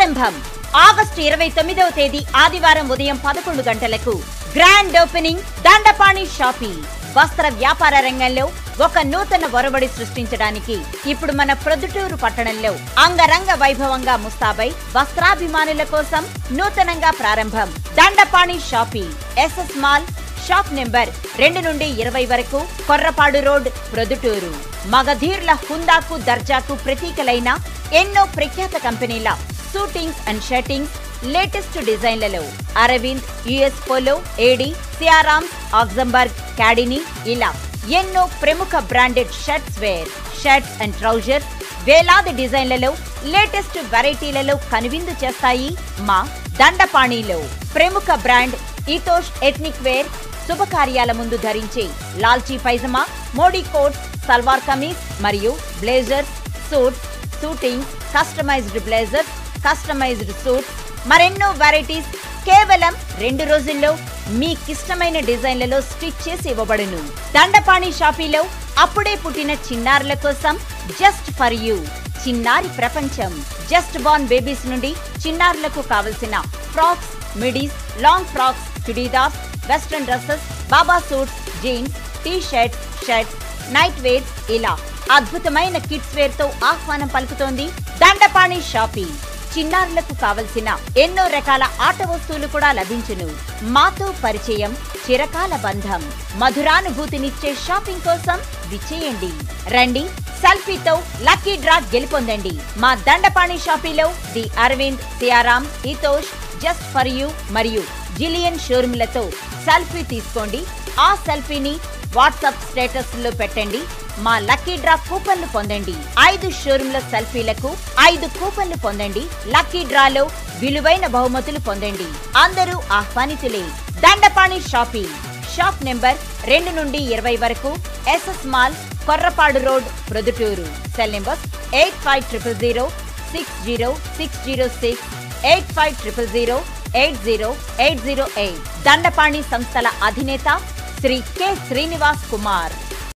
ప్రారంభం ఆగస్టు ఇరవై తొమ్మిదవ తేదీ ఆదివారం ఉదయం పదకొండు గంటలకు గ్రాండ్ ఓపెనింగ్ దండపాణి షాపింగ్ వస్త్ర వ్యాపార రంగంలో ఒక నూతన ఒరబడి సృష్టించడానికి ఇప్పుడు మన ప్రొద్దుటూరు పట్టణంలో అంగరంగ వైభవంగా ముస్తాబై వస్త్రాభిమానుల కోసం నూతనంగా ప్రారంభం Dandapani shopping SS mall shop number రెండు నుండి ఇరవై వరకు కొర్రపాడు రోడ్ ప్రొద్దుటూరు మగధీర్ల హుందాకు దర్జాకు ప్రతీకలైన ఎన్నో ప్రఖ్యాత కంపెనీల షూటింగ్స్ అండ్ షర్టింగ్స్ లేటెస్ట్ డిజైన్లలో అరవింద్ యుఎస్ పోలో ఏడి సియారామ్స్ ఆక్జంబర్గ్ క్యాడిని ఇలా ఎన్నో ప్రముఖ branded shirts wear shirts and trousers వేలాది డిజైన్లలో లేటెస్ట్ వెరైటీలలో కనువిందు చేస్తాయి మా దండపాణిలో ప్రముఖ బ్రాండ్ ఈతోష్ ఎథ్నిక్ వేర్ శుభకార్యాల ముందు ధరించే లాల్చీ పైజమా మోడీ కోట్ సల్వార్ కమీజ్ మరియు blazers suits suitings customised blazers customised suits మరెన్నో వెరైటీస్ కేవలం రెండు రోజుల్లో మీకిష్టమైన డిజైన్లలో స్టిచ్ చేసి ఇవ్వబడును దండపాణి షాపీలో అప్పుడే పుట్టిన చిన్నారుల కోసం జస్ట్ ఫర్ యూ చిన్నారి ప్రపంచం జస్ట్ బార్న్ బేబీస్ నుండి చిన్నారులకు కావలసిన frocks midis long frocks churidars western dresses baba suits jeans T shirts shirts night wears ఇలా అద్భుతమైన కిడ్స్ వేర్ తో ఆహ్వానం పలుకుతోంది దండపాణి షాపింగ్ చిన్నారులకు కావలసిన ఎన్నో రకాల ఆట వస్తువులు కూడా లభించును మాతో పరిచయం చిరకాల బంధం మధురానుభూతినిచ్చే షాపింగ్ కోసం విచ్చేయండి రండి సెల్ఫీతో లక్కీ డ్రా గెలుపొందండి మా దండపాణి షాపీలో ది అరవింద్ సియారాం ఈతోష్ జస్ట్ ఫర్ యూ మరియు జిలియన్ షోరూమ్లతో సెల్ఫీ తీసుకోండి ఆ సెల్ఫీని వాట్సాప్ స్టేటస్ లో పెట్టండి మా లక్కీ డ్రా కూపన్లు పొందండి ఐదు షోరూమ్ల సెల్ఫీలకు ఐదు కూపన్లు పొందండి లక్కీ డ్రాలో విలువైన బహుమతులు పొందండి అందరూ ఆహ్వానితులే దండపాణి షాపింగ్ షాప్ నెంబర్ రెండు నుండి ఇరవై వరకు SS mall Korrapadu road Proddatur cell number eight five triple zero six zero six zero six eight five triple zero eight zero eight zero eight Dandapani సంస్థల అధినేత శ్రీ కె శ్రీనివాస్ కుమార్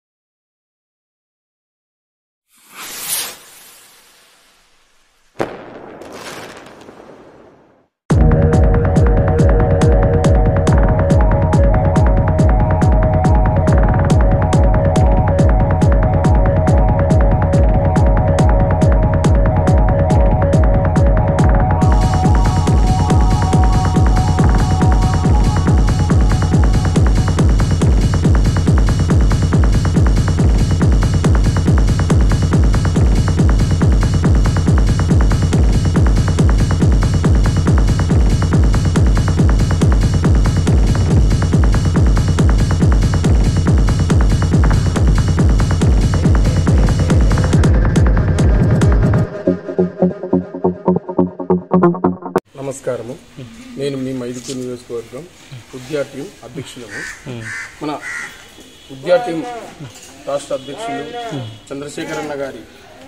నమస్కారము నేను మీ మైదుకూరు నియోజకవర్గం ఉద్యా టీం అధ్యక్షులను మన ఉద్యా టీం రాష్ట్ర అధ్యక్షులు చంద్రశేఖరన్న గారి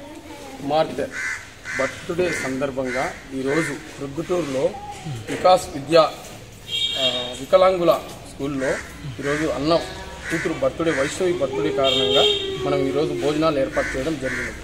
కుమార్తె బర్త్డే సందర్భంగా ఈరోజు ప్రొద్దుటూరులో వికాస్ విద్యా ఆ, వికలాంగుల స్కూల్లో ఈరోజు అన్న కూతురు బర్త్డే వైష్ణవి బర్త్డే కారణంగా మనం ఈరోజు భోజనాలు ఏర్పాటు చేయడం జరిగినది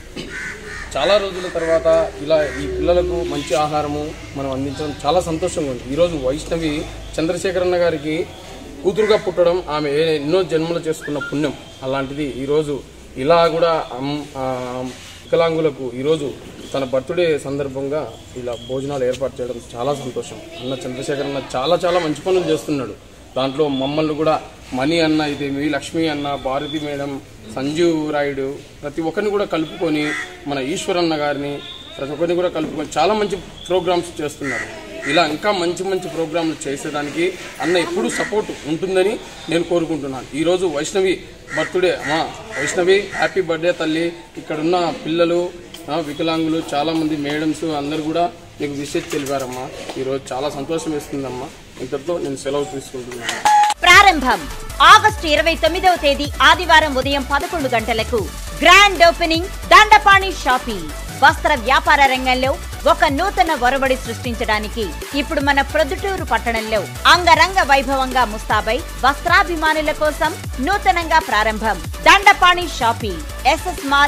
చాలా రోజుల తర్వాత ఇలా ఈ పిల్లలకు మంచి ఆహారము మనం అందించడం చాలా సంతోషంగా ఉంది ఈరోజు వైష్ణవి చంద్రశేఖరన్న గారికి కూతురుగా పుట్టడం ఆమె ఏ- ఎన్నో జన్మలు చేసుకున్న పుణ్యం అలాంటిది ఈరోజు ఇలా కూడా అమ్- ఆ, వికలాంగులకు ఈరోజు తన బర్త్డే సందర్భంగా ఇలా భోజనాలు ఏర్పాటు చేయడం చాలా సంతోషం అన్న చంద్రశేఖరన్న చాలా చాలా మంచి పనులు చేస్తున్నాడు దాంట్లో మమ్మల్ని కూడా మణి అన్న ఇదేమి లక్ష్మి అన్న భారతి మేడం సంజీవ్ రాయుడు ప్రతి ఒక్కరిని కూడా కలుపుకొని మన ఈశ్వరన్న గారిని ప్రతి ఒక్కరిని కూడా కలుపుకొని చాలా మంచి ప్రోగ్రామ్స్ చేస్తున్నారు ఇలా ఇంకా మంచి మంచి ప్రోగ్రాంలు చేసేదానికి అన్న ఎప్పుడు సపోర్ట్ ఉంటుందని నేను కోరుకుంటున్నాను ఈరోజు వైష్ణవి బర్త్డే అమ్మా వైష్ణవి హ్యాపీ బర్త్డే తల్లి ఇక్కడున్న పిల్లలు ఆ, వికలాంగులు చాలా మంది మేడమ్స్ అందరు కూడా నీకు విషయం తెలిపారమ్మా ఈరోజు చాలా సంతోషం వేస్తుందమ్మా ఇంతటితో నేను సెలవు తీసుకుంటున్నాను ప్రారంభం ఆగస్టు ఇరవై తొమ్మిదవ తేదీ ఆదివారం ఉదయం పదకొండు గంటలకు గ్రాండ్ ఓపెనింగ్ దండపాణి షాపింగ్ వస్త్ర వ్యాపార రంగంలో ఒక నూతన ఒరబడి సృష్టించడానికి ఇప్పుడు మన ప్రొద్దుటూరు పట్టణంలో అంగరంగ వైభవంగా ముస్తాబై వస్త్రాభిమానుల కోసం నూతనంగా ప్రారంభం Dandapani shopping SS mall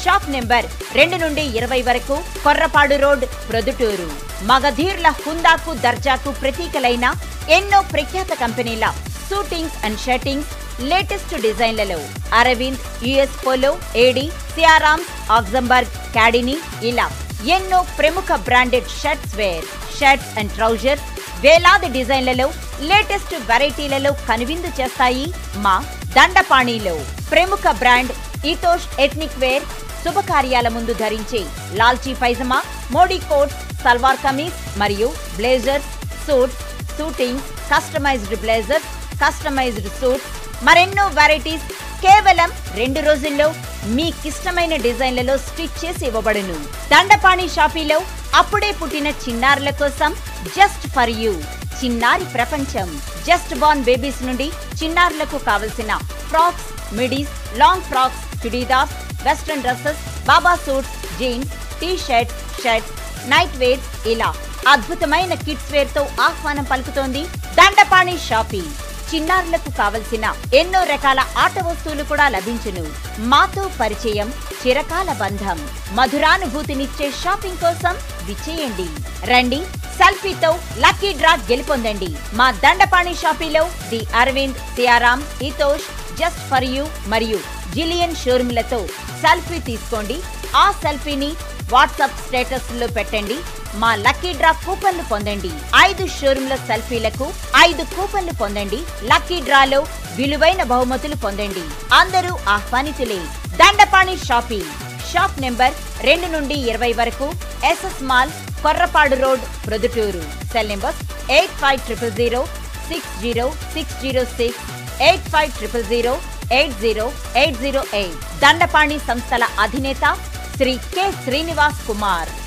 shop number రెండు నుండి ఇరవై వరకు కొర్రపాడు రోడ్ ప్రొద్దుటూరు మగధీర్ల హుందాకు దర్జాకు ప్రతీకలైన ఎన్నో ప్రఖ్యాత కంపెనీల షూటింగ్స్ అండ్ షర్టింగ్స్ లేటెస్ట్ డిజైన్లలో అరవింద్ యుఎస్ పోలో ఏడి సియారామ్ ఆక్జంబర్గ్ క్యాడిని ఇలా ఎన్నో ప్రముఖ branded shirts wear shirts and trousers వేలాది డిజైన్లలో లేటెస్ట్ వెరైటీలలో కనువిందు చేస్తాయి మా దండపాణిలో ప్రముఖ బ్రాండ్ ఈతోష్ ఎథ్నిక్ వేర్ శుభకార్యాల ముందు ధరించే లాల్చీ పైజమా మోడీ కోట్ సల్వార్ కమీజ్ మరియు blazers suits suitings customised blazers customised suits మరెన్నో వెరైటీస్ కేవలం రెండు రోజుల్లో మీకిష్టమైన డిజైన్లలో స్టిచ్ చేసి ఇవ్వబడును దండపాణి షాపీలో అప్పుడే పుట్టిన చిన్నారుల కోసం జస్ట్ ఫర్ యూ చిన్నారి ప్రపంచం జస్ట్ బార్న్ బేబీస్ నుండి చిన్నారులకు కావలసిన frocks midis long frocks churidars western dresses baba suits jeans T shirts shirts night wears ఇలా అద్భుతమైన కిడ్స్ వేర్ తో ఆహ్వానం పలుకుతోంది దండపాణి షాపింగ్ చిన్నారులకు కావలసిన ఎన్నో రకాల ఆట వస్తువులు కూడా లభించును మాతో పరిచయం చిరకాల బంధం మధురానుభూతినిచ్చే షాపింగ్ కోసం విచ్చేయండి రండి సెల్ఫీతో లక్కీ డ్రా గెలుపొందండి మా దండపాణి షాపీలో ది అరవింద్ సియారాం ఇతోష్ జస్ట్ ఫర్ యూ మరియు జిలియన్ షోరూమ్లతో సెల్ఫీ తీసుకోండి ఆ సెల్ఫీని వాట్సాప్ స్టేటస్ లో పెట్టండి మా లక్కీ డ్రా కూపన్లు పొందండి ఐదు షోరూమ్ల సెల్ఫీలకు ఐదు కూపన్లు పొందండి లక్కీ డ్రాలో విలువైన బహుమతులు పొందండి అందరూ ఆహ్వానితులే దండపాణి షాపింగ్ షాప్ నెంబర్ రెండు నుండి ఇరవై వరకు SS mall Korrapadu road Proddatur cell number eight five triple zero six zero six zero six eight five triple zero eight zero eight zero eight Dandapani సంస్థల అధినేత శ్రీ కె శ్రీనివాస్ కుమార్